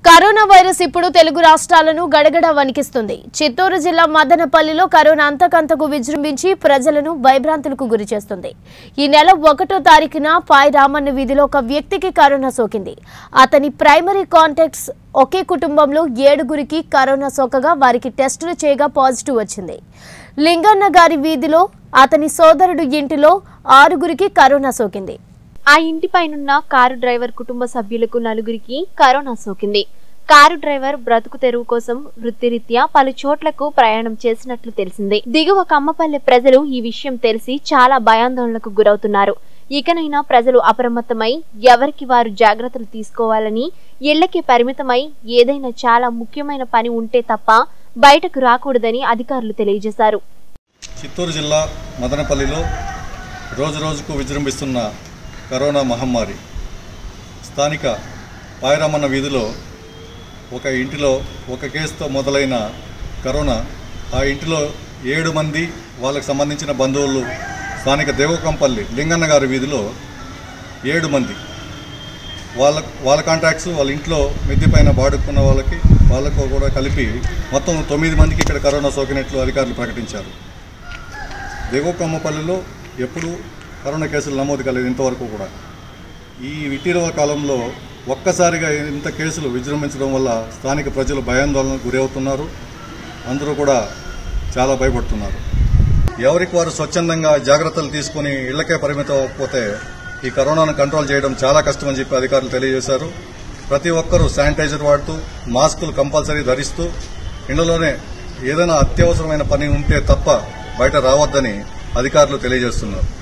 corona virus ఇప్పుడు తెలుగు రాష్ట్రాలను గడగడ వణికిస్తుంది చిత్తూరు జిల్లా మదనపల్లిలో కరోనా అంతకంతకు విజృంభించి ప్రజలను భయభ్రాంతులకు గురి చేస్తుంది ఈ నెల ఒకటో తారీఖున పాయ్ రామన్న వీధిలో ఒక వ్యక్తికి కరోనా సోకింది అతని ప్రైమరీ కాంటాక్ట్స్ ఒకే కుటుంబంలో ఏడుగురికి కరోనా సోకగా వారికి టెస్టులు చేయగా పాజిటివ్ వచ్చింది లింగన్న గారి వీధిలో అతని సోదరుడు ఇంటిలో ఆరుగురికి కరోనా సోకింది ఆ ఇంటిపైనున్న కారు డ్రైవర్ కుటుంబ సభ్యులకు నలుగురికి కరోనా సోకింది కారు డ్రైవర్ బ్రతుకు తెరువు కోసం వృత్తిరీత్యా పలు చోట్లకు ప్రయాణం చేసినట్లు తెలిసింది దిగువ కమ్మపల్లె ప్రజలు ఈ విషయం తెలిసి చాలా భయాందోళనకు గురవుతున్నారు ఇకనైనా ప్రజలు అప్రమత్తమై ఎవరికి వారు జాగ్రత్తలు తీసుకోవాలని ఇళ్లకే పరిమితమై ఏదైనా చాలా ముఖ్యమైన పని ఉంటే తప్ప బయటకు రాకూడదని అధికారులు తెలియజేశారు చిత్తూరు జిల్లా మదనపల్లిలో రోజు రోజుకు విజృంభిస్తున్న కరోనా మహమ్మారి స్థానిక పాయరామన్న వీధిలో ఒక ఇంటిలో ఒక కేసుతో మొదలైన కరోనా ఆ ఇంటిలో ఏడు మంది వాళ్ళకి సంబంధించిన బంధువులు స్థానిక దేవకంపల్లి లింగన్న గారి వీధిలో ఏడు మంది వాళ్ళ వాళ్ళ కాంటాక్ట్స్ వాళ్ళ ఇంట్లో మిద్దె పైన బాడుకున్న వాళ్ళకి వాళ్ళకు కూడా కలిపి మొత్తం తొమ్మిది మందికి ఇక్కడ కరోనా సోకినట్లు అధికారులు ప్రకటించారు దిగువకమ్మపల్లిలో ఎప్పుడు కరోనా కేసులు నమోదు కాలేదు ఇంతవరకు కూడా ఈ ఇటీవల కాలంలో ఒక్కసారిగా ఇంత కేసులు విజృంభించడం వల్ల స్థానిక ప్రజలు భయాందోళనకు గురవుతున్నారు అందరూ కూడా చాలా భయపడుతున్నారు ఎవరికి వారు స్వచ్ఛందంగా జాగ్రత్తలు తీసుకుని ఇళ్లకే పరిమితం అవ్వకపోతే ఈ కరోనాను కంట్రోల్ చేయడం చాలా కష్టమని చెప్పి అధికారులు తెలియజేశారు ప్రతి ఒక్కరూ శానిటైజర్ వాడుతూ మాస్కులు కంపల్సరీ ధరిస్తూ ఇళ్లలోనే ఏదైనా అత్యవసరమైన పని ఉంటే తప్ప బయట రావద్దని అధికారులు తెలియజేస్తున్నారు